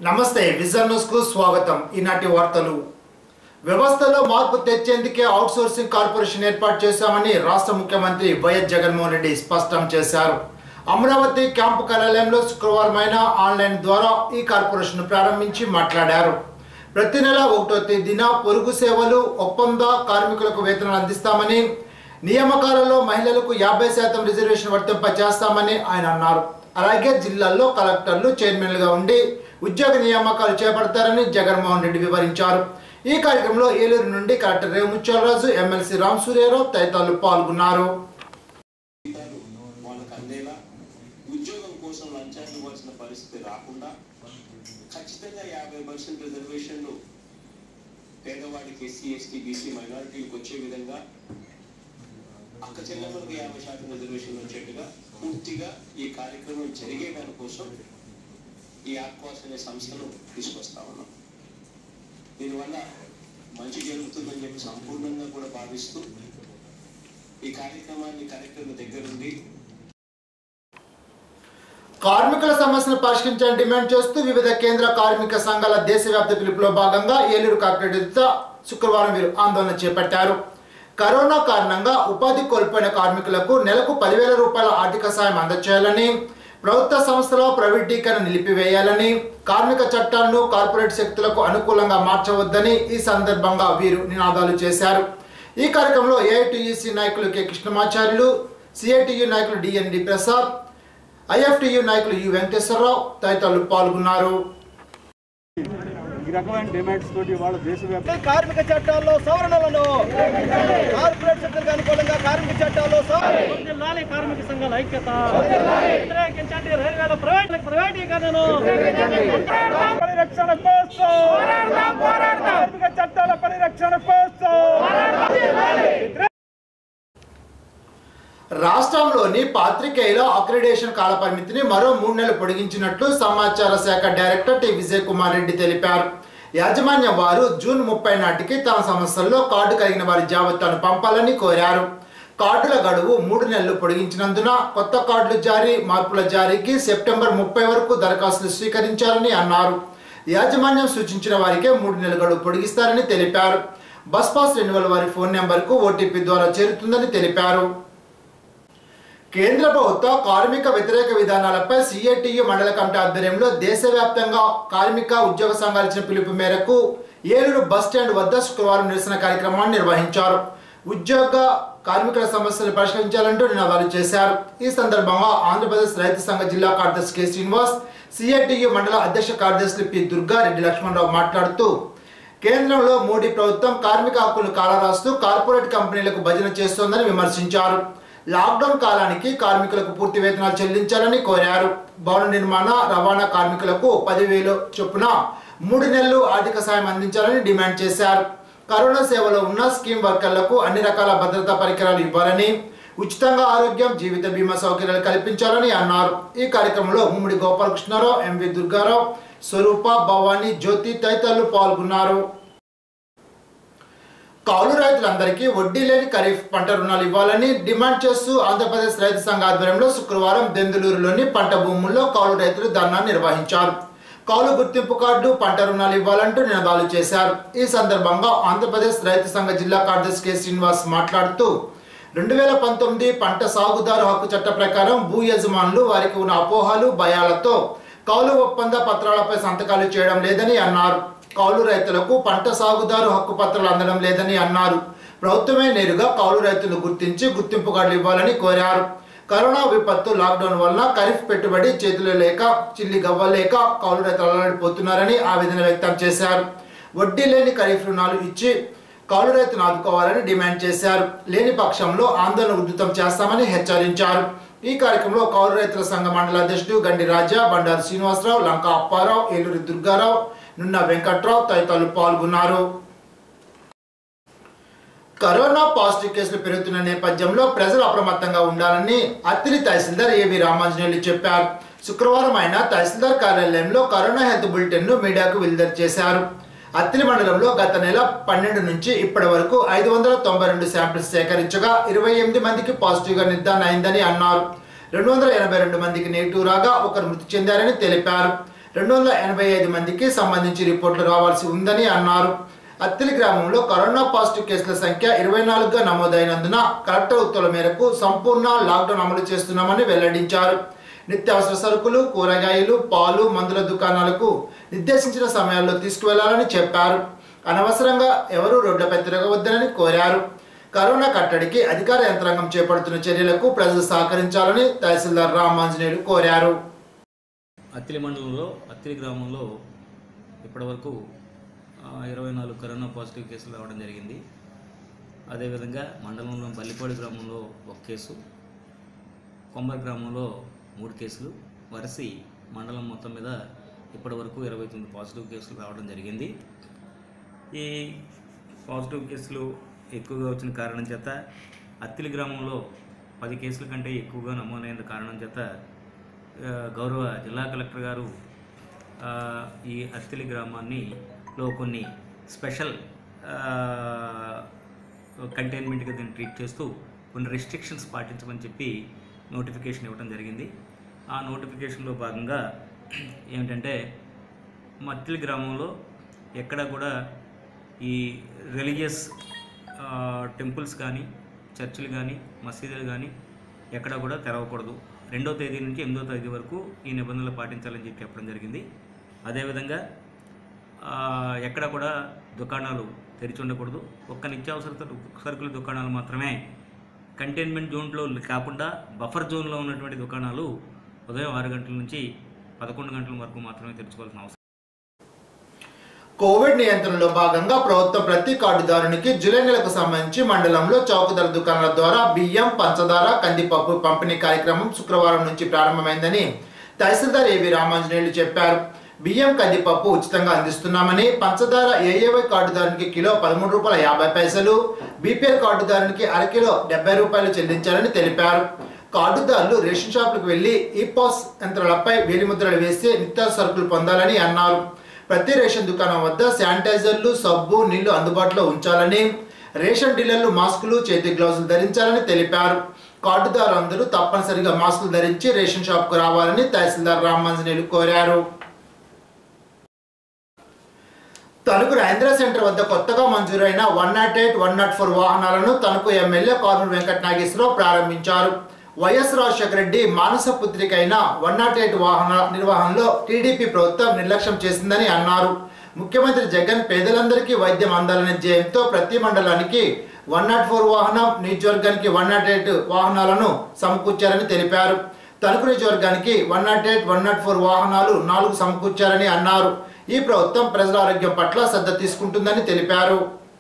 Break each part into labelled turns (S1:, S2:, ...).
S1: నమస్తే vision news కు స్వాగతం ఈనాటి వార్తలు వ్యవస్థలో మార్పు తెచ్చేందుకే అవుట్సోర్సింగ్ కార్పొరేషన్ ఏర్పాటు చేశామని రాష్ట్ర ముఖ్యమంత్రి వైఎస్ జగన్మోహన్ రెడ్డి స్పష్టం చేశారు అమరావతి క్యాంపు కార్యాలయంలో శుక్రవారం అయిన ఆన్లైన్ ద్వారా ఈ కార్పొరేషన్ ప్రారంభించి మాట్లాడారు ప్రతి నెల ఒకటో తేదీన పొరుగు సేవలు ఒప్పంద కార్మికులకు వేతనాలు అందిస్తామని నియామకాలలో మహిళలకు యాభై శాతం రిజర్వేషన్ వర్తింప చేస్తామని ఆయన అన్నారు అలాగే జిల్లాల్లో కలెక్టర్లు చైర్మన్లుగా ఉండి ఉద్యోగ నియామకాలు చేపడతారని జగన్మోహన్ రెడ్డి వివరించారు ఈ కార్యక్రమంలో ఏలూరు నుండి కలెక్టర్ రేముచ్చలరాజు ఎమ్మెల్సీ రామ్ సూర్యారావు తదితరులు పాల్గొన్నారు
S2: జీతాలు వాళ్ళకి అందేలా ఉద్యోగం కోసం లంచాన్ని ఇవ్వాల్సిన పరిస్థితి రాకుండా ఖచ్చితంగా యాభై పర్సెంట్ రిజర్వేషన్లు పేదవాడికి ఎస్సీ ఎస్టీ బీసీ మైనారిటీలకు వచ్చే విధంగా అక్క చెల్లెమ్మలకు యాభై శాతం రిజర్వేషన్ వచ్చేట్టుగా పూర్తిగా ఈ కార్యక్రమం జరిగే దానికోసం ఈ ఆక్వాస్ అనే సంస్థను తీసుకొస్తా ఉన్నాం దీనివల్ల మంచి జరుగుతుందని చెప్పి సంపూర్ణంగా కూడా భావిస్తూ ఈ కార్యక్రమాన్ని కలెక్టర్ దగ్గరుండి
S1: కార్మికుల సమస్యను పరిష్కరించాలని డిమాండ్ చేస్తూ వివిధ కేంద్ర కార్మిక సంఘాల దేశవ్యాప్త పిలుపులో భాగంగా ఏలూరు కార్పొరేట్ ఎదుట శుక్రవారం వీరు ఆందోళన చేపట్టారు కరోనా కారణంగా ఉపాధి కోల్పోయిన కార్మికులకు నెలకు పదివేల రూపాయల ఆర్థిక సాయం అందచేయాలని ప్రభుత్వ సంస్థలో ప్రైవేటీకరణ నిలిపివేయాలని కార్మిక చట్టాలను కార్పొరేట్ శక్తులకు అనుకూలంగా మార్చవద్దని ఈ సందర్భంగా వీరు నినాదాలు చేశారు ఈ కార్యక్రమంలో ఏఐటియుసి నాయకులు కె కృష్ణమాచార్యులు సిఐటియు నాయకులు డిఎన్డి ప్రసాద్ ఐఎఫ్టియు నాయకులు యు వెంకటేశ్వరరావు తదితరులు పాల్గొన్నారు
S3: ఈ రకమైన డిమాండ్స్ తోటి వాళ్ళ దేశవ్యాప్త
S4: కార్మిక చట్టాల్లో సవరణలను కార్పొరేట్ శక్తులకు అనుకూలంగా కార్మిక చట్టాల్లో సవరణ
S5: వర్ధిల్లాలి కార్మిక సంఘాల ఐక్యత వ్యతిరేకించండి రైల్వేల ప్రైవేట్ ప్రైవేటీకరణను
S3: పరిరక్షణ కోసం కార్మిక చట్టాల పరిరక్షణ కోసం
S1: రాష్ట్రంలోని పాత్రికేయుల అక్రిడేషన్ కాల పరిమితిని మరో మూడు నెలలు పొడిగించినట్లు సమాచార శాఖ డైరెక్టర్ టి విజయ్ కుమార్ రెడ్డి తెలిపారు యాజమాన్యం వారు జూన్ ముప్పై నాటికి తమ సంస్థల్లో కార్డు కలిగిన వారి జాబితాను పంపాలని కోరారు కార్డుల గడువు మూడు నెలలు పొడిగించినందున కొత్త కార్డులు జారీ మార్పుల జారీకి సెప్టెంబర్ ముప్పై వరకు దరఖాస్తులు స్వీకరించాలని అన్నారు యాజమాన్యం సూచించిన వారికే మూడు నెలల గడువు పొడిగిస్తారని తెలిపారు బస్ పాస్ రెన్యువల్ వారి ఫోన్ నెంబర్కు ఓటీపీ ద్వారా చేరుతుందని తెలిపారు కేంద్ర ప్రభుత్వ కార్మిక వ్యతిరేక విధానాలపై సిఐటియు మండల కమిటీ ఆధ్వర్యంలో దేశవ్యాప్తంగా కార్మిక ఉద్యోగ సంఘాలు ఇచ్చిన పిలుపు మేరకు ఏలూరు బస్ స్టాండ్ వద్ద శుక్రవారం నిరసన కార్యక్రమాన్ని నిర్వహించారు ఉద్యోగ కార్మికుల సమస్యలు పరిష్కరించాలంటూ నినాదాలు చేశారు ఈ సందర్భంగా ఆంధ్రప్రదేశ్ రైతు సంఘ జిల్లా కార్యదర్శి కె శ్రీనివాస్ సిఐటియు మండల అధ్యక్ష కార్యదర్శి పి దుర్గా రెడ్డి లక్ష్మణరావు మాట్లాడుతూ కేంద్రంలో మోడీ ప్రభుత్వం కార్మిక హక్కులు కాలరాస్తూ కార్పొరేట్ కంపెనీలకు భజన చేస్తోందని విమర్శించారు లాక్డౌన్ కాలానికి కార్మికులకు పూర్తి వేతనాలు చెల్లించాలని కోరారు భవన నిర్మాణ రవాణా కార్మికులకు పదివేలు చొప్పున మూడు నెలలు ఆర్థిక సాయం అందించాలని డిమాండ్ చేశారు కరోనా సేవలో ఉన్న స్కీమ్ వర్కర్లకు అన్ని రకాల భద్రతా పరికరాలు ఇవ్వాలని ఉచితంగా ఆరోగ్యం జీవిత బీమా సౌకర్యాలు కల్పించాలని అన్నారు ఈ కార్యక్రమంలో ముమ్మిడి గోపాలకృష్ణారావు ఎంవి దుర్గారావు స్వరూప భవానీ జ్యోతి తదితరులు పాల్గొన్నారు కౌలు రైతులందరికీ వడ్డీ లేని ఖరీఫ్ పంట రుణాలు ఇవ్వాలని డిమాండ్ చేస్తూ ఆంధ్రప్రదేశ్ రైతు సంఘ ఆధ్వర్యంలో శుక్రవారం దెందులూరులోని పంట భూముల్లో కౌలు రైతులు ధర్నా నిర్వహించారు కౌలు గుర్తింపు కార్డు పంట రుణాలు ఇవ్వాలంటూ నినాదాలు చేశారు ఈ సందర్భంగా ఆంధ్రప్రదేశ్ రైతు సంఘ జిల్లా కార్యదర్శి కె శ్రీనివాస్ మాట్లాడుతూ రెండు వేల పంతొమ్మిది పంట సాగుదారు హక్కు చట్ట ప్రకారం భూ యజమానులు వారికి ఉన్న అపోహలు భయాలతో కౌలు ఒప్పంద పత్రాలపై సంతకాలు చేయడం లేదని అన్నారు కౌలు రైతులకు పంట సాగుదారు హక్కు పత్రాలు అందడం లేదని అన్నారు ప్రభుత్వమే నేరుగా కౌలు రైతులను గుర్తించి గుర్తింపు కార్డులు ఇవ్వాలని కోరారు కరోనా విపత్తు లాక్డౌన్ వలన ఖరీఫ్ పెట్టుబడి చేతులు లేక చిల్లి గవ్వలేక కౌలు రైతులు అలవాడిపోతున్నారని ఆవేదన వ్యక్తం చేశారు వడ్డీ లేని ఖరీఫ్ రుణాలు ఇచ్చి కౌలు రైతును ఆదుకోవాలని డిమాండ్ చేశారు లేని పక్షంలో ఆందోళన ఉధృతం చేస్తామని హెచ్చరించారు ఈ కార్యక్రమంలో కౌలు రైతుల సంఘ మండల అధ్యక్షుడు గండి రాజా బండారు శ్రీనివాసరావు లంక అప్పారావు ఏలూరి దుర్గారావు నున్న వెంకట్రావు తదితరులు పాల్గొన్నారు కరోనా పాజిటివ్ కేసులు పెరుగుతున్న నేపథ్యంలో ప్రజలు అప్రమత్తంగా ఉండాలని అత్తిలి తహసీల్దార్ ఏవి రామాంజనేయులు చెప్పారు శుక్రవారం ఆయన తహసీల్దార్ కార్యాలయంలో కరోనా హెల్త్ బులెటిన్ ను మీడియాకు విడుదల చేశారు అత్తిలి మండలంలో గత నెల పన్నెండు నుంచి ఇప్పటి వరకు ఐదు వందల తొంభై రెండు శాంపిల్స్ సేకరించగా ఇరవై ఎనిమిది మందికి పాజిటివ్ గా నిర్ధారణ అయిందని అన్నారు రెండు వందల ఎనభై రెండు మందికి నెగిటివ్ రాగా ఒకరు మృతి చెందారని తెలిపారు రెండు వందల ఎనభై ఐదు మందికి సంబంధించి రిపోర్టులు రావాల్సి ఉందని అన్నారు అత్తిలి గ్రామంలో కరోనా పాజిటివ్ కేసుల సంఖ్య ఇరవై నాలుగుగా నమోదైనందున కలెక్టర్ ఉత్తర్వుల మేరకు సంపూర్ణ లాక్డౌన్ అమలు చేస్తున్నామని వెల్లడించారు నిత్యావసర సరుకులు కూరగాయలు పాలు మందుల దుకాణాలకు నిర్దేశించిన సమయాల్లో తీసుకువెళ్లాలని చెప్పారు అనవసరంగా ఎవరూ రోడ్లపై తిరగవద్దనని కోరారు కరోనా కట్టడికి అధికార యంత్రాంగం చేపడుతున్న చర్యలకు ప్రజలు సహకరించాలని తహసీల్దార్ రామాంజనేయులు కోరారు
S6: అత్తిలి మండలంలో అత్తిలి గ్రామంలో ఇప్పటివరకు ఆ, ఇరవై నాలుగు కరోనా పాజిటివ్ కేసులు రావడం జరిగింది అదేవిధంగా మండలంలో బల్లిపాడు గ్రామంలో ఒక కేసు కొమ్మర గ్రామంలో మూడు కేసులు వరసి మండలం మొత్తం మీద ఇప్పటివరకు ఇరవై తొమ్మిది పాజిటివ్ కేసులు రావడం జరిగింది ఈ పాజిటివ్ కేసులు ఎక్కువగా వచ్చిన కారణం చేత అత్తిలి గ్రామంలో పది కేసుల కంటే ఎక్కువగా నమోదైన కారణం చేత ఆ, గౌరవ జిల్లా కలెక్టర్ గారు ఆ, ఈ అత్తిలి గ్రామాన్ని లో కొన్ని స్పెషల్ కంటైన్మెంట్గా దీన్ని ట్రీట్ చేస్తూ కొన్ని రెస్ట్రిక్షన్స్ పాటించమని చెప్పి నోటిఫికేషన్ ఇవ్వడం జరిగింది ఆ నోటిఫికేషన్లో భాగంగా ఏమిటంటే మత్తిలి గ్రామంలో ఎక్కడ కూడా ఈ రిలీజియస్ టెంపుల్స్ కానీ చర్చిలు కానీ మసీదులు కానీ ఎక్కడ కూడా తెరవకూడదు రెండో తేదీ నుంచి ఎనిమిదో తేదీ వరకు ఈ నిబంధనలు పాటించాలని చెప్పి చెప్పడం జరిగింది అదేవిధంగా ఆ, ఎక్కడ కూడా దుకాణాలు తెరిచి ఉండకూడదు ఒక్క నిత్యావసర సరుకు- సరుకుల దుకాణాలు మాత్రమే కంటైన్మెంట్ జోన్లో కాకుండా బఫర్ జోన్లో ఉన్నటువంటి దుకాణాలు ఉదయం ఆరు గంటల నుంచి పదకొండు గంటల వరకు మాత్రమే తెరుచుకోవాల్సిన అవసరం
S1: కోవిడ్ నియంత్రణలో భాగంగా ప్రభుత్వం ప్రతి కార్డుదారునికి జూలై నెలకు సంబంధించి మండలంలో చౌకధర దుకాణాల ద్వారా బియ్యం పంచదార కందిపప్పు పంపిణీ కార్యక్రమం శుక్రవారం నుంచి ప్రారంభమైందని తహసీల్దార్ ఏవి రామాంజనేయులు చెప్పారు బియ్యం కందిపప్పు ఉచితంగా అందిస్తున్నామని పంచదార ఏఏవై కార్డుదారునికి కిలో పదమూడు రూపాయల యాభై పైసలు బీపీఎల్ కార్డుదారునికి అరకిలో డెబ్బై రూపాయలు చెల్లించాలని తెలిపారు కార్డుదారులు రేషన్ షాపులకు వెళ్లి ఈ పాస్ యంత్రాలపై వేలిముద్రలు వేసి నిత్యావసర సరుకులు పొందాలని అన్నారు ప్రతి రేషన్ దుకాణం వద్ద శానిటైజర్లు సబ్బు నీళ్లు అందుబాటులో ఉంచాలని రేషన్ డీలర్లు మాస్కులు చేతి గ్లౌజులు ధరించాలని తెలిపారు కార్డుదారు అందరూ తప్పనిసరిగా మాస్కులు ధరించి రేషన్ షాప్కు రావాలని తహసీల్దార్ రామాంజనేయులు కోరారు తణుకు రాజేంద్ర సెంటర్ వద్ద కొత్తగా మంజూరైన one nought eight one nought four వాహనాలను తణుకు ఎమ్మెల్యే కార్నూలు వెంకట నాగేశ్వరరావు ప్రారంభించారు వైఎస్ రాజశేఖర రెడ్డి మానస పుత్రిక అయిన వన్ నాట్ ఎయిట్ వాహన నిర్వహణలో టీడీపీ ప్రభుత్వం నిర్లక్ష్యం చేసిందని అన్నారు ముఖ్యమంత్రి జగన్ పేదలందరికీ వైద్యం అందాలనే ధ్యేయంతో ప్రతి మండలానికి వన్ నాట్ ఫోర్ వాహనం నియోజకవర్గానికి వన్ నాట్ ఎయిట్ వాహనాలను సమకూర్చారని తెలిపారు తణుకు నియోజకవర్గానికి one nought eight one nought four వాహనాలు నాలుగు సమకూర్చారని అన్నారు ఈ ప్రభుత్వం ప్రజల ఆరోగ్యం పట్ల శ్రద్ధ తీసుకుంటుందని తెలిపారు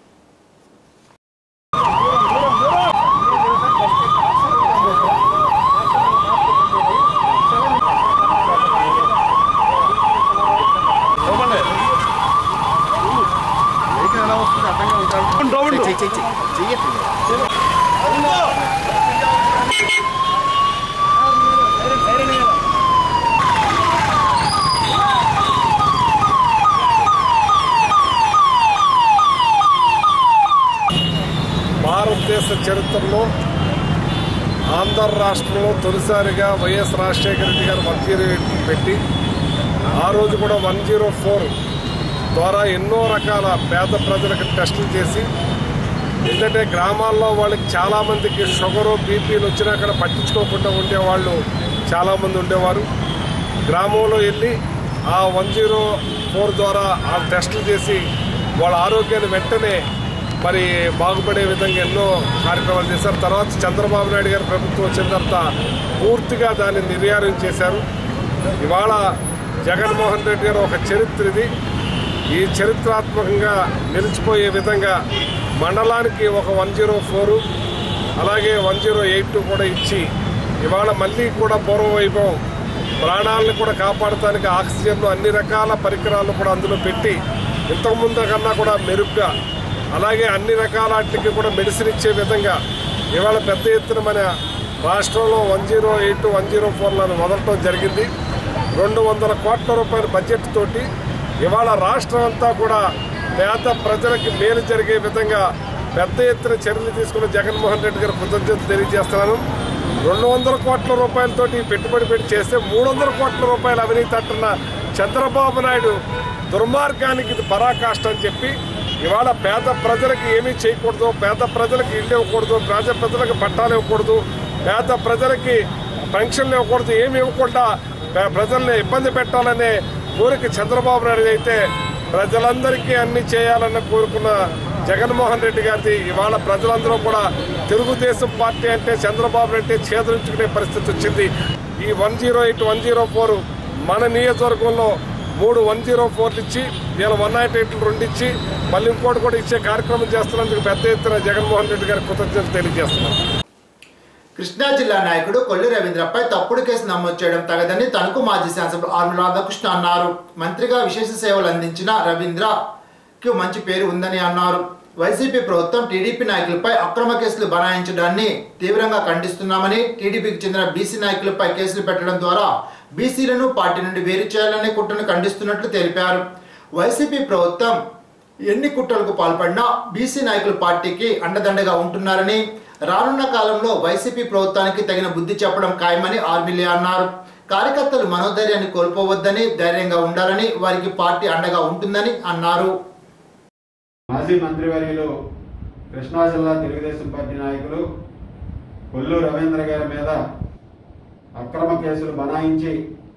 S7: భారతదేశ చరిత్రలో ఆంధ్ర రాష్ట్రంలో తొలిసారిగా వైఎస్ రాజశేఖర రెడ్డి గారు వన్ జీరో ఎయిట్ పెట్టి ఆ రోజు కూడా వన్ జీరో ఫోర్ ద్వారా ఎన్నో రకాల పేద ప్రజలకు టెస్టులు చేసి ఎందుకంటే గ్రామాల్లో వాళ్ళకి చాలామందికి షుగరు బీపీలు వచ్చినా కూడా పట్టించుకోకుండా ఉండేవాళ్ళు చాలామంది ఉండేవారు గ్రామంలో వెళ్ళి ఆ వన్ జీరో ఫోర్ ద్వారా ఆ టెస్టులు చేసి వాళ్ళ ఆరోగ్యాన్ని వెంటనే మరి బాగుపడే విధంగా ఎన్నో కార్యక్రమాలు చేశారు తర్వాత చంద్రబాబు నాయుడు గారి ప్రభుత్వం వచ్చిన తర్వాత పూర్తిగా దాన్ని నిర్యాణం చేశారు ఇవాళ జగన్మోహన్ రెడ్డి గారు ఒక చరిత్ర ఇది ఈ చరిత్రాత్మకంగా నిలిచిపోయే విధంగా మండలానికి ఒక వన్ జీరో ఫోరు అలాగే వన్ జీరో ఎయిట్ కూడా ఇచ్చి ఇవాళ మళ్ళీ కూడా పూర్వ వైభవం ప్రాణాలను కూడా కాపాడటానికి ఆక్సిజన్లు అన్ని రకాల పరికరాలు కూడా అందులో పెట్టి ఇంతకుముందు కన్నా కూడా మెరుగ్గా అలాగే అన్ని రకాల వాటికి కూడా మెడిసిన్ ఇచ్చే విధంగా ఇవాళ పెద్ద ఎత్తున మన రాష్ట్రంలో one zero eight one zero ఫోర్లను వదలటం జరిగింది రెండు వందల కోట్ల రూపాయల బడ్జెట్ తోటి ఇవాళ రాష్ట్రం అంతా కూడా పేద ప్రజలకి మేలు జరిగే విధంగా పెద్ద ఎత్తున చర్యలు తీసుకున్న జగన్మోహన్ రెడ్డి గారు కృతజ్ఞత తెలియజేస్తున్నాను రెండు వందల కోట్ల రూపాయలతోటి పెట్టుబడి పెట్టి చేస్తే మూడు వందల కోట్ల రూపాయల అవినీతి అంటున్న చంద్రబాబు నాయుడు దుర్మార్గానికి ఇది పరాకాష్ట అని చెప్పి ఇవాళ పేద ప్రజలకు ఏమీ చేయకూడదు పేద ప్రజలకు ఇల్లు ఇవ్వకూడదు పేద ప్రజలకు పట్టాలు ఇవ్వకూడదు పేద ప్రజలకి పెన్షన్లు ఇవ్వకూడదు ఏమి ఇవ్వకుండా పే- ప్రజల్ని ఇబ్బంది పెట్టాలనే కోరిక చంద్రబాబు నాయుడు అయితే ప్రజలందరికీ అన్ని చేయాలని కోరుకున్న జగన్మోహన్ రెడ్డి గారిది ఇవాళ ప్రజలందరూ కూడా తెలుగుదేశం పార్టీ అంటే చంద్రబాబు అంటే చేదరించుకునే పరిస్థితి వచ్చింది ఈ one zero eight one zero four మన నియోజకవర్గంలో మూడు వన్ జీరో ఫోర్లు ఇచ్చి ఇలా వన్ నాట్ ఎయిట్లు రెండు ఇచ్చి మళ్ళీ ఇంకోటి కూడా ఇచ్చే కార్యక్రమం చేస్తున్నందుకు పెద్ద ఎత్తున జగన్మోహన్ రెడ్డి గారికి కృతజ్ఞతలు తెలియజేస్తున్నాం
S1: కృష్ణా జిల్లా నాయకుడు కొల్లి రవీంద్రపై తప్పుడు కేసు నమోదు చేయడం తగదని తణుకు మాజీ శాసనసభ్యులు ఆర్మి రాధాకృష్ణ అన్నారు మంత్రిగా విశేష సేవలు అందించిన రవీంద్రకి మంచి పేరు ఉందని అన్నారు వైసీపీ ప్రభుత్వం టీడీపీ నాయకులపై అక్రమ కేసులు బనాయించడాన్ని తీవ్రంగా ఖండిస్తున్నామని టీడీపీకి చెందిన బీసీ నాయకులపై కేసులు పెట్టడం ద్వారా బీసీలను పార్టీ నుండి వేరు చేయాలనే కుట్రను ఖండిస్తున్నట్లు తెలిపారు వైసీపీ ప్రభుత్వం ఎన్ని కుట్రలకు పాల్పడినా బీసీ నాయకులు పార్టీకి అండదండగా ఉంటున్నారని రానున్న కాలంలో వైసీపీ ప్రభుత్వానికి తగిన బుద్ధి చెప్పడం ఖాయమని ఆర్మిలే అన్నారు కార్యకర్తలు మనోధైర్యాన్ని కోల్పోవద్దని ధైర్యంగా ఉండాలని వారికి పార్టీ అండగా ఉంటుందని అన్నారు
S8: మాజీ మంత్రివర్యులు కృష్ణా జిల్లా తెలుగుదేశం పార్టీ నాయకులు కొల్లు రవీంద్ర గారి మీద అక్రమ కేసులు బనాయించి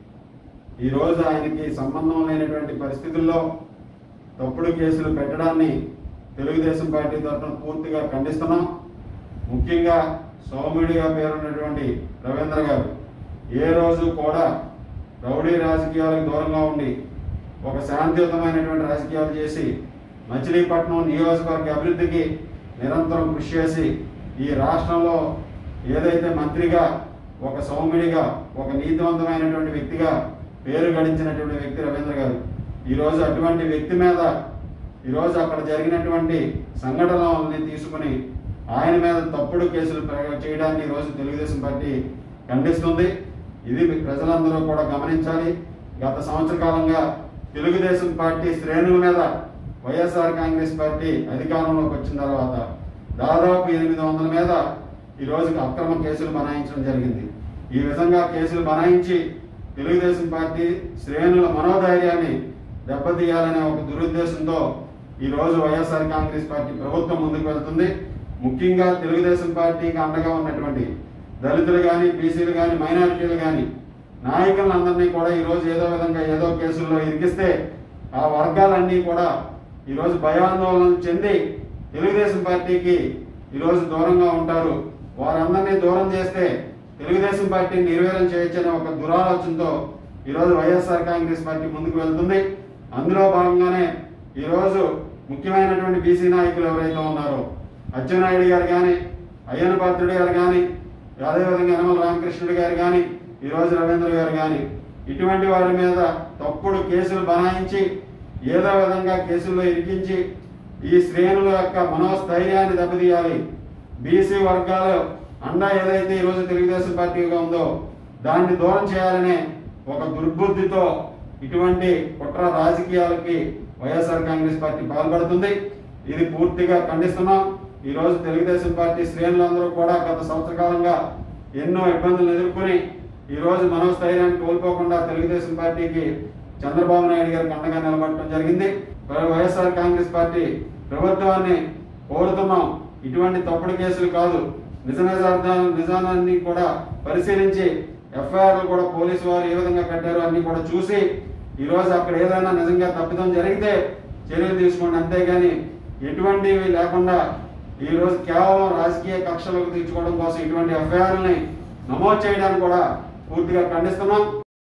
S8: ఈరోజు ఆయనకి సంబంధం లేనటువంటి పరిస్థితుల్లో తప్పుడు కేసులు పెట్టడాన్ని తెలుగుదేశం పార్టీ తరఫున పూర్తిగా ఖండిస్తున్నాం ముఖ్యంగా సౌమ్యుడిగా పేరున్నటువంటి రవీంద్ర గారు ఏ రోజు కూడా రౌడీ రాజకీయాలకు దూరంగా ఉండి ఒక శాంతియుతమైనటువంటి రాజకీయాలు చేసి మచిలీపట్నం నియోజకవర్గ అభివృద్ధికి నిరంతరం కృషి చేసి ఈ రాష్ట్రంలో ఏదైతే మంత్రిగా ఒక సౌమ్యుడిగా ఒక నీతివంతమైనటువంటి వ్యక్తిగా పేరు గడించినటువంటి వ్యక్తి రవీంద్ర గారు ఈరోజు అటువంటి వ్యక్తి మీద ఈరోజు అక్కడ జరిగినటువంటి సంఘటనలని తీసుకుని ఆయన మీద తప్పుడు కేసులు ప్ర- చేయడాన్ని ఈరోజు తెలుగుదేశం పార్టీ ఖండిస్తుంది ఇది ప్రజలందరూ కూడా గమనించాలి గత సంవత్సర కాలంగా తెలుగుదేశం పార్టీ శ్రేణుల మీద వైఎస్ఆర్ కాంగ్రెస్ పార్టీ అధికారంలోకి వచ్చిన తర్వాత దాదాపు ఎనిమిది వందల మీద ఈ రోజుకి అక్రమ కేసులు బనాయించడం జరిగింది ఈ విధంగా కేసులు బనాయించి తెలుగుదేశం పార్టీ శ్రేణుల మనోధైర్యాన్ని దెబ్బతీయాలనే ఒక దురుద్దేశంతో ఈ రోజు వైఎస్ఆర్ కాంగ్రెస్ పార్టీ ప్రభుత్వం ముందుకు వెళ్తుంది ముఖ్యంగా తెలుగుదేశం పార్టీకి అండగా ఉన్నటువంటి దళితులు కానీ బీసీలు కానీ మైనారిటీలు కానీ నాయకులందరినీ కూడా ఈ రోజు ఏదో విధంగా ఏదో కేసుల్లో ఇరికిస్తే ఆ వర్గాలన్నీ కూడా ఈ రోజు భయాందోళన చెంది తెలుగుదేశం పార్టీకి ఈ రోజు దూరంగా ఉంటారు వారందరినీ దూరం చేస్తే తెలుగుదేశం పార్టీని నిర్వీర్యం చేయొచ్చనే ఒక దురాలోచనతో ఈ రోజు వైఎస్ఆర్ కాంగ్రెస్ పార్టీ ముందుకు వెళ్తుంది అందులో భాగంగానే ఈ రోజు ముఖ్యమైనటువంటి బీసీ నాయకులు ఎవరైతే ఉన్నారో అచ్చెన్నాయుడు గారు కానీ అయ్యన పాత్రుడు గారు కానీ అదేవిధంగా యనమల రామకృష్ణుడు గారు కానీ ఈ రోజు రవీంద్ర గారు కానీ ఇటువంటి వారి మీద తప్పుడు కేసులు బనాయించి ఏదో విధంగా కేసుల్లో ఇరికించి ఈ శ్రేణుల యొక్క మనోస్థైర్యాన్ని దెబ్బతీయాలి బీసీ వర్గాలు అండా ఏదైతే ఈ రోజు తెలుగుదేశం పార్టీగా ఉందో దాన్ని దూరం చేయాలనే ఒక దుర్బుద్ధితో ఇటువంటి కుట్ర రాజకీయాలకి వైఎస్ఆర్ కాంగ్రెస్ పార్టీ పాల్పడుతుంది ఇది పూర్తిగా ఖండిస్తున్నాం ఈ రోజు తెలుగుదేశం పార్టీ శ్రేణులందరూ కూడా గత సంవత్సర కాలంగా ఎన్నో ఇబ్బందులు ఎదుర్కొని ఈ రోజు మనోస్థైర్యాన్ని కోల్పోకుండా తెలుగుదేశం పార్టీకి చంద్రబాబు నాయుడు గారికి అండగా నిలబడటం జరిగింది మరి వైఎస్ఆర్ కాంగ్రెస్ పార్టీ ప్రభుత్వాన్ని కోరుతున్నాం ఇటువంటి తప్పుడు కేసులు కాదు నిజ నిజార్థాలు నిజాన్ని కూడా పరిశీలించి ఎఫ్ఐఆర్లు కూడా పోలీసు వారు ఏ విధంగా కట్టారో అన్ని కూడా చూసి ఈ రోజు అక్కడ ఏదైనా నిజంగా తప్పిదం జరిగితే చర్యలు తీసుకోండి అంతేగాని ఎటువంటివి లేకుండా ఈ రోజు కేవలం రాజకీయ కక్షలకు తీర్చుకోవడం కోసం ఇటువంటి ఎఫ్ఐఆర్ని నమోదు చేయడానికి కూడా పూర్తిగా ఖండిస్తున్నాం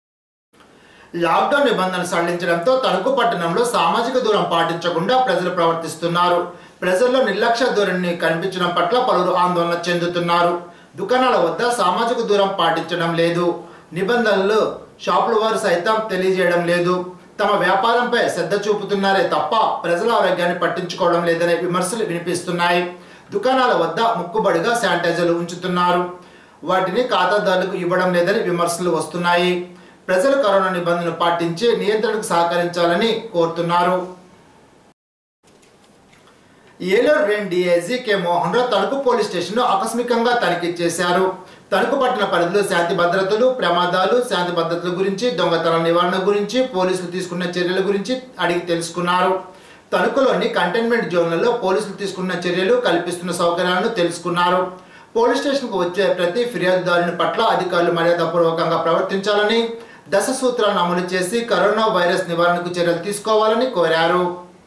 S1: లాక్డౌన్ నిబంధనలు సడలించడంతో తణుకు పట్టణంలో సామాజిక దూరం పాటించకుండా ప్రజలు ప్రవర్తిస్తున్నారు ప్రజల్లో నిర్లక్ష్య ధోరణి కనిపించడం పట్ల పలువురు ఆందోళన చెందుతున్నారు దుకాణాల వద్ద సామాజిక దూరం పాటించడం లేదు నిబంధనలు షాపుల వారు సైతం తెలియజేయడం లేదు తమ వ్యాపారంపై శ్రద్ధ చూపుతున్నారే తప్ప ప్రజల ఆరోగ్యాన్ని పట్టించుకోవడం లేదనే విమర్శలు వినిపిస్తున్నాయి దుకాణాల వద్ద ముక్కుబడిగా శానిటైజర్లు ఉంచుతున్నారు వాటిని ఖాతాదారులకు ఇవ్వడం లేదని విమర్శలు వస్తున్నాయి ప్రజలు కరోనా నిబంధనలు పాటించి నియంత్రణకు సహకరించాలని కోరుతున్నారు Eluru range DIG K Mohan Rao Tanuku police station ఆకస్మికంగా తనిఖీ చేశారు తణుకు పట్టణ పరిధిలో శాంతి భద్రతలు ప్రమాదాలు శాంతి భద్రతల గురించి దొంగతనాల నివారణ గురించి పోలీసులు తీసుకున్న చర్యల గురించి అడిగి తెలుసుకున్నారు తణుకులోని కంటైన్మెంట్ జోన్లలో పోలీసులు తీసుకున్న చర్యలు కల్పిస్తున్న సౌకర్యాలను తెలుసుకున్నారు పోలీస్ స్టేషన్కు వచ్చే ప్రతి ఫిర్యాదుదారుని పట్ల అధికారులు మర్యాదపూర్వకంగా ప్రవర్తించాలని దశ సూత్రాలను అమలు చేసి కరోనా వైరస్ నివారణకు చర్యలు తీసుకోవాలని కోరారు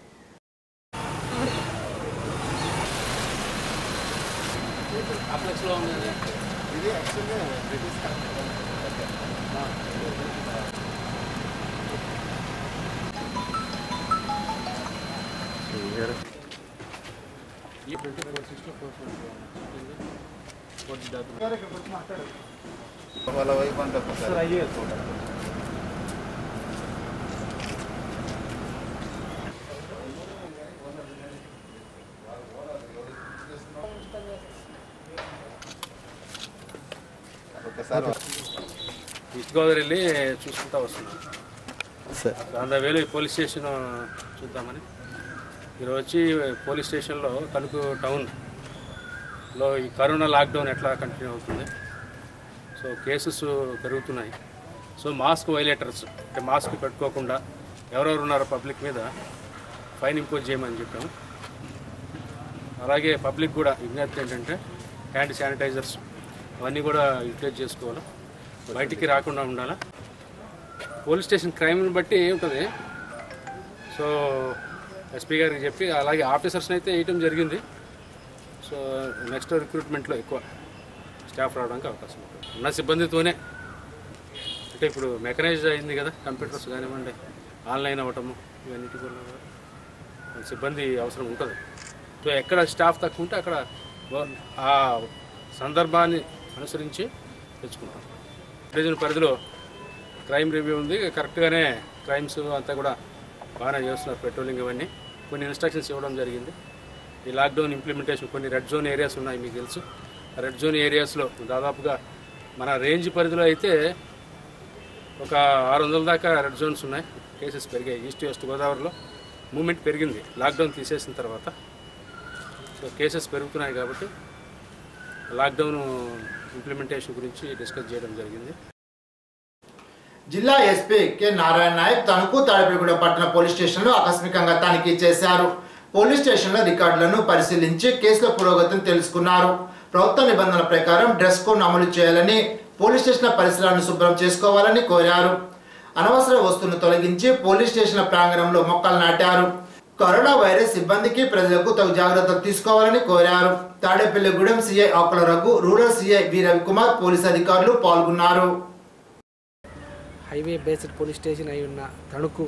S9: ఈస్ట్ గోదావరి వెళ్ళి చూసుకుంటా వస్తున్నాం వంద వేలు ఈ పోలీస్ స్టేషన్ చూద్దామని ఈరోజు వచ్చి పోలీస్ స్టేషన్లో తణుకు టౌన్లో ఈ కరోనా లాక్డౌన్ ఎట్లా కంటిన్యూ అవుతుంది సో కేసెస్ పెరుగుతున్నాయి సో మాస్క్ వైలేటర్స్ అంటే మాస్క్ పెట్టుకోకుండా ఎవరెవరు ఉన్నారో పబ్లిక్ మీద ఫైన్ ఇంపోజ్ చేయమని చెప్పాము అలాగే పబ్లిక్ కూడా విజ్ఞప్తి ఏంటంటే హ్యాండ్ శానిటైజర్స్ అవన్నీ కూడా యూటిలైజ్ చేసుకోవాలి బయటికి రాకుండా ఉండాలా పోలీస్ స్టేషన్ క్రైమ్ని బట్టి ఉంటుంది సో ఎస్పీ గారికి చెప్పి అలాగే ఆఫీసర్స్ని అయితే వేయటం జరిగింది సో నెక్స్ట్ రిక్రూట్మెంట్లో ఎక్కువ స్టాఫ్ రావడానికి అవకాశం ఉంటుంది ఉన్న సిబ్బందితోనే అంటే ఇప్పుడు మెకనైజ్ అయింది కదా కంప్యూటర్స్ కానివ్వండి ఆన్లైన్ అవ్వటము ఇవన్నిటి వల్ల కూడా సిబ్బంది అవసరం ఉంటుంది సో ఎక్కడ స్టాఫ్ తక్కువ ఉంటే అక్కడ వా- ఆ సందర్భాన్ని అనుసరించి తెచ్చుకుంటాం డివిజన్ పరిధిలో క్రైమ్ రివ్యూ ఉంది కరెక్ట్గానే క్రైమ్స్ అంతా కూడా బాగానే చేస్తున్నారు పెట్రోలింగ్ ఇవన్నీ కొన్ని ఇన్స్ట్రక్షన్స్ ఇవ్వడం జరిగింది ఈ లాక్డౌన్ ఇంప్లిమెంటేషన్ కొన్ని రెడ్ జోన్ ఏరియాస్ ఉన్నాయి మీకు తెలుసు ఆ రెడ్ జోన్ ఏరియాస్లో దాదాపుగా మన రేంజ్ పరిధిలో అయితే ఒక ఆరు వందల దాకా రెడ్ జోన్స్ ఉన్నాయి కేసెస్ పెరిగాయి ఈస్ట్ వెస్ట్ గోదావరిలో మూమెంట్ పెరిగింది లాక్డౌన్ తీసేసిన తర్వాత సో కేసెస్ పెరుగుతున్నాయి కాబట్టి లాక్డౌన్ ఇంప్లిమెంటేషన్ గురించి డిస్కస్ చేయడం జరిగింది
S1: జిల్లా ఎస్పీ కె నారాయణ నాయక్ తణుకు తాడిపల్లిగూడ పట్టణ పోలీస్ స్టేషన్లో ఆకస్మికంగా తనిఖీ చేశారు పోలీస్ స్టేషన్ల రికార్డులను పరిశీలించి కేసుల పురోగతిని తెలుసుకున్నారు ప్రభుత్వ నిబంధనల ప్రకారం డ్రెస్ కోడ్ అమలు చేయాలని పోలీస్ స్టేషన్ల పరిసరాలను శుభ్రం చేసుకోవాలని కోరారు అనవసర వస్తువులను తొలగించి పోలీస్ స్టేషన్ల ప్రాంగణంలో మొక్కలు నాటారు కరోనా వైరస్ సిబ్బందికి ప్రజలకు తగు జాగ్రత్తలు తీసుకోవాలని కోరారు Tadepalligudem CI Akula Raghu rural CI V Ravikumar police అధికారులు పాల్గొన్నారు
S10: హైవే బేస్డ్ పోలీస్ స్టేషన్ అయి ఉన్న తణుకు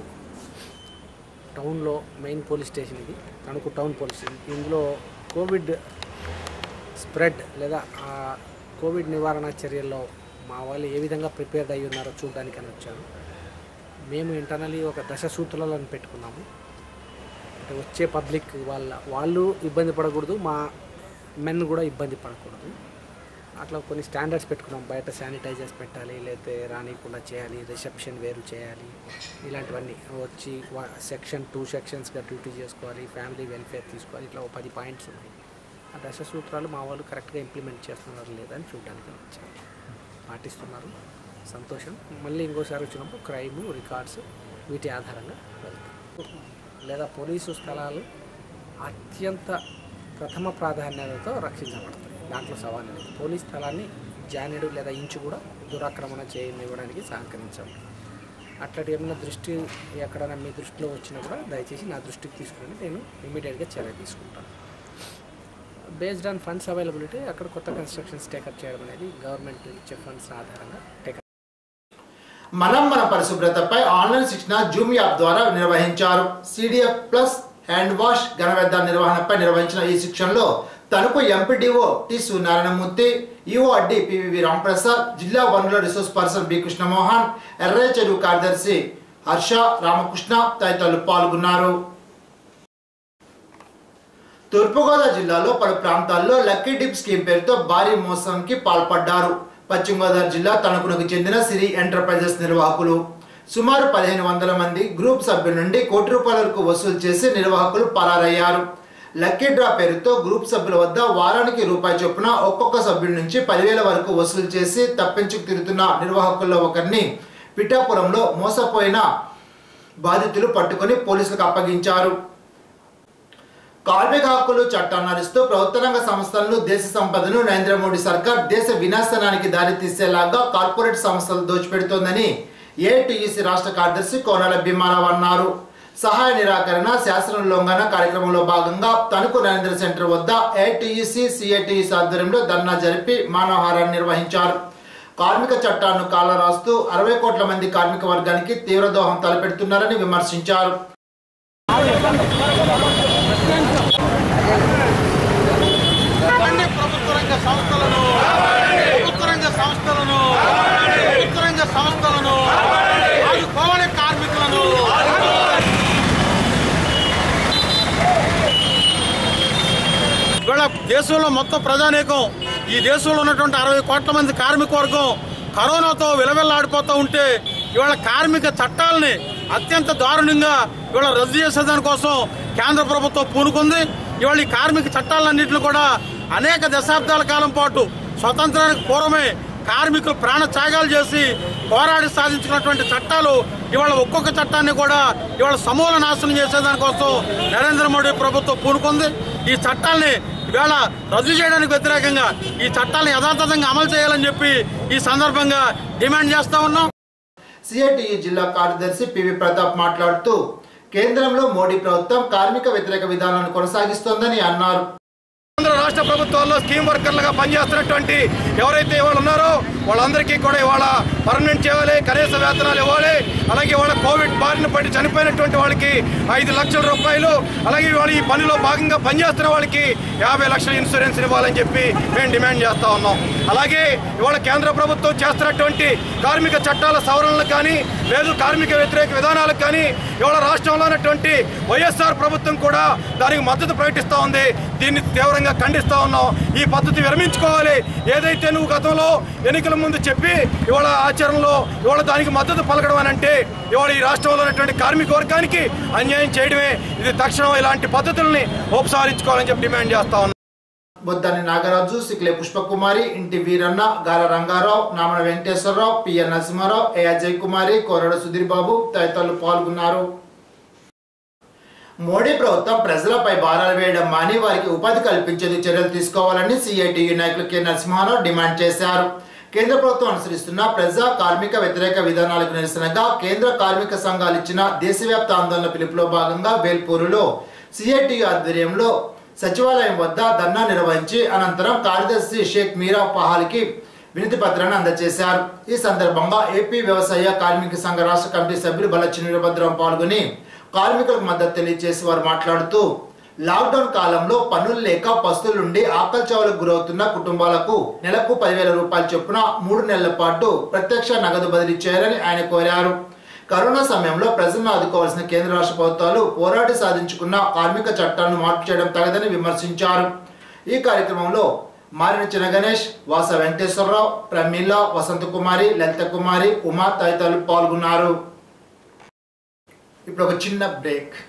S10: టౌన్లో మెయిన్ పోలీస్ స్టేషన్ ఇది తణుకు టౌన్ పోలీస్ స్టేషన్ ఇందులో కోవిడ్ స్ప్రెడ్ లేదా ఆ కోవిడ్ నివారణ చర్యల్లో మా వాళ్ళు ఏ విధంగా ప్రిపేర్డ్ అయి ఉన్నారో చూడడానికి అని వచ్చాను మేము ఇంటర్నలీ ఒక దశ సూత్రాలను పెట్టుకున్నాము అంటే వచ్చే పబ్లిక్ వాళ్ళ వాళ్ళు ఇబ్బంది పడకూడదు మా మెన్ కూడా ఇబ్బంది పడకూడదు అట్లా కొన్ని స్టాండర్డ్స్ పెట్టుకున్నాం బయట శానిటైజర్స్ పెట్టాలి లేకపోతే రానియకుండా చేయాలి రిసెప్షన్ వేరు చేయాలి ఇలాంటివన్నీ వచ్చి సెక్షన్ టూ సెక్షన్స్గా డ్యూటీ చేసుకోవాలి ఫ్యామిలీ వెల్ఫేర్ తీసుకోవాలి ఇట్లా ఒక పది పాయింట్స్ ఉన్నాయి ఆ దశ సూత్రాలు మా వాళ్ళు కరెక్ట్గా ఇంప్లిమెంట్ చేస్తున్నారు లేదని చూడడానికి వచ్చారు పాటిస్తున్నారు సంతోషం మళ్ళీ ఇంకోసారి వచ్చినప్పుడు క్రైమ్ రికార్డ్స్ వీటి ఆధారంగా వెళ్తాం లేదా పోలీసు స్థలాలు అత్యంత ప్రథమ ప్రాధాన్యతతో రక్షించబడతాయి దాంట్లో సవాలు లేదు పోలీస్ స్థలాన్ని జానెడు లేదా ఇంచు కూడా దురాక్రమణ చేయనివ్వడానికి సహకరించాం అట్లాంటి ఏమైనా దృష్టి ఎక్కడైనా మీ దృష్టిలో వచ్చినా కూడా దయచేసి నా దృష్టికి తీసుకుని నేను ఇమీడియట్గా చర్య తీసుకుంటాను బేస్డ్ ఆన్ ఫండ్స్ అవైలబిలిటీ అక్కడ కొత్త కన్స్ట్రక్షన్స్ టేకప్ చేయడం అనేది గవర్నమెంట్ ఇచ్చే ఫండ్స్ ఆధారంగా టేకప్
S1: మనం మన పరిశుభ్రతపై ఆన్లైన్ శిక్షణ జూమ్ యాప్ ద్వారా నిర్వహించారు సిడిఎఫ్ ప్లస్ హ్యాండ్ వాష్ ఘన వ్యర్థాల నిర్వహణపై నిర్వహించిన ఈ శిక్షణలో Tanuku MPDO T Suryanarayanamurthy EO అడ్డి పివివి రాంప్రసాద్ జిల్లా వనరుల రిసోర్స్ పర్సన్ బి కృష్ణమోహన్ ఎర్ర చెరువు కార్యదర్శి హర్ష రామకృష్ణ తదితరులు పాల్గొన్నారు తూర్పుగోదావరి జిల్లాలో పలు ప్రాంతాల్లో లక్కీ డిప్ స్కీమ్ పేరుతో భారీ మోసంకి పాల్పడ్డారు పశ్చిమ గోదావరి జిల్లా తణుకునకు చెందిన సిరి ఎంటర్ప్రైజెస్ నిర్వాహకులు సుమారు పదిహేను వందల మంది గ్రూప్ సభ్యుల నుండి కోటి రూపాయల వరకు వసూలు చేసి నిర్వాహకులు పరారయ్యారు లక్కీ డ్రా పేరుతో గ్రూప్ సభ్యుల వద్ద వారానికి రూపాయి చొప్పున ఒక్కొక్క సభ్యుడి నుంచి పదివేల వరకు వసూలు చేసి తప్పించుకు తిరుగుతున్న నిర్వాహకుల్లో ఒకరిని పిఠాపురంలో మోసపోయిన బాధితులు పట్టుకొని పోలీసులకు అప్పగించారు కార్మిక హక్కులు చట్టాన్ని నడుస్తూ ప్రభుత్వ రంగ సంస్థలను దేశ సంపదను నరేంద్ర మోడీ సర్కార్ దేశ వినాశనానికి దారి తీసేలాగా కార్పొరేట్ సంస్థలు దోచిపెడుతోందని ఏటీఈసీ రాష్ట్ర కార్యదర్శి కోనాల భీమారావు అన్నారు సహాయ నిరాకరణ శాసనోల్లంఘన కార్యక్రమంలో భాగంగా తణుకు నరేంద్ర సెంటర్ వద్ద ఏటీఈసీ సిఐటిఈసీ ఆధ్వర్యంలో ధర్నా జరిపి మానవహారాన్ని నిర్వహించారు కార్మిక చట్టాలను కాల రాస్తూ అరవై కోట్ల మంది కార్మిక వర్గానికి తీవ్ర దోహం తలపెడుతున్నారని విమర్శించారు
S4: అన్ని ప్రభుత్వ రంగ సంస్థలను ప్రభుత్వ రంగ సంస్థలను ప్రభుత్వ రంగ సంస్థలను ఆదుకోవాలి కార్మికులను ఇవాళ దేశంలో మొత్తం ప్రజానీకం ఈ దేశంలో ఉన్నటువంటి అరవై కోట్ల మంది కార్మిక వర్గం కరోనాతో విలవిల్లాడిపోతూ ఉంటే ఇవాళ కార్మిక చట్టాలని అత్యంత దారుణంగా ఇవాళ రద్దు చేసేదాని కోసం కేంద్ర ప్రభుత్వం పూనుకుంది ఇవాళ ఈ కార్మిక చట్టాలన్నింటిని కూడా అనేక దశాబ్దాల కాలం పాటు స్వతంత్రానికి పూర్వమే కార్మికులు ప్రాణ త్యాగాలు చేసి పోరాడి సాధించుకున్నటువంటి చట్టాలు ఇవాళ ఒక్కొక్క చట్టాన్ని కూడా ఇవాళ సమూల నాశనం చేసేదానికోసం నరేంద్ర మోడీ ప్రభుత్వం పూనుకుంది ఈ చట్టాల్ని ఇవాళ రద్దు చేయడానికి వ్యతిరేకంగా ఈ చట్టాలను యథాతథంగా అమలు చేయాలని చెప్పి ఈ సందర్భంగా డిమాండ్ చేస్తా ఉన్నాం
S1: సిఐటిఈ జిల్లా కార్యదర్శి పివి ప్రతాప్ మాట్లాడుతూ కేంద్రంలో మోడీ ప్రభుత్వం కార్మిక వ్యతిరేక విధానాన్ని కొనసాగిస్తోందని అన్నారు
S4: కేంద్ర రాష్ట్ర ప్రభుత్వాల్లో స్కీమ్ వర్కర్లుగా పనిచేస్తున్నటువంటి ఎవరైతే ఇవాళ ఉన్నారో వాళ్ళందరికీ కూడా ఇవాళ పర్మనెంట్ చేయాలి కనీస వేతనాలు ఇవ్వాలి అలాగే ఇవాళ కోవిడ్ బారిన పడి చనిపోయినటువంటి వాళ్ళకి ఐదు లక్షల రూపాయలు అలాగే ఇవాళ ఈ పనిలో భాగంగా పనిచేస్తున్న వాళ్ళకి యాభై లక్షల ఇన్సూరెన్స్ ఇవ్వాలని చెప్పి మేము డిమాండ్ చేస్తా ఉన్నాం అలాగే ఇవాళ కేంద్ర ప్రభుత్వం చేస్తున్నటువంటి కార్మిక చట్టాల సవరణలకు కానీ లేదు కార్మిక వ్యతిరేక విధానాలకు కానీ ఇవాళ రాష్ట్రంలో ఉన్నటువంటి వైఎస్ఆర్ ప్రభుత్వం కూడా దానికి మద్దతు ప్రకటిస్తూ ఉంది దీన్ని తీవ్రంగా ఖండిస్తా ఉన్నాం ఈ పద్ధతి విరమించుకోవాలి ఏదైతే నువ్వు గతంలో ఎన్నికల ముందు చెప్పి ఇవాళ ఆచరణలో ఇవాళ దానికి మద్దతు పలకడం అని అంటే ఇవాళ ఈ రాష్ట్రంలో ఉన్నటువంటి కార్మిక వర్గానికి అన్యాయం చేయడమే ఇది తక్షణం ఇలాంటి పద్ధతుల్ని ఉపసంహరించుకోవాలని చెప్పి డిమాండ్ చేస్తా ఉన్నాం
S1: బొద్దాని నాగరాజు సిక్లే పుష్పకుమారి ఇంటి వీరన్న గాల రంగారావు నామన వెంకటేశ్వరరావు పిఎన్ నరసింహారావు ఏ అజయ్ కుమారి కోరడ సుధీర్ బాబు తదితరులు పాల్గొన్నారు మోడీ ప్రభుత్వం ప్రజలపై భారాలు వేయడం మాని వారికి ఉపాధి కల్పించేందుకు చర్యలు తీసుకోవాలని సిఐటియు నాయకులు కె నరసింహారావు డిమాండ్ చేశారు కేంద్ర ప్రభుత్వం అనుసరిస్తున్న ప్రజా కార్మిక వ్యతిరేక విధానాలకు నిరసనగా కేంద్ర కార్మిక సంఘాలు ఇచ్చిన దేశవ్యాప్త ఆందోళన పిలుపులో భాగంగా వేల్పూరులో సిఐటియు ఆధ్వర్యంలో సచివాలయం వద్ద ధర్నా నిర్వహించి అనంతరం కార్యదర్శి షేక్ మీరా పహాల్కి వినతి పత్రాన్ని అందజేశారు ఈ సందర్భంగా ఏపీ వ్యవసాయ కార్మిక సంఘ రాష్ట్ర కమిటీ సభ్యులు బలచ్చి వీరభద్రం పాల్గొని కార్మికులకు మద్దతు తెలియజేసి వారు మాట్లాడుతూ లాక్డౌన్ కాలంలో పనులు లేక పస్తులుండి ఆకలి చావులకు గురవుతున్న కుటుంబాలకు నెలకు పదివేల రూపాయల చొప్పున మూడు నెలల పాటు ప్రత్యక్ష నగదు బదిలీ చేయాలని ఆయన కోరారు కరోనా సమయంలో ప్రజలను ఆదుకోవాల్సిన కేంద్ర రాష్ట్ర ప్రభుత్వాలు పోరాటి సాధించుకున్న కార్మిక చట్టాలను మార్పు చేయడం తగదని విమర్శించారు ఈ కార్యక్రమంలో మారిన చిన గణేష్ వాస వెంకటేశ్వరరావు ప్రమీల వసంతకుమారి లలిత కుమారి ఉమా తదితరులు పాల్గొన్నారు ఇప్పుడు ఒక చిన్న బ్రేక్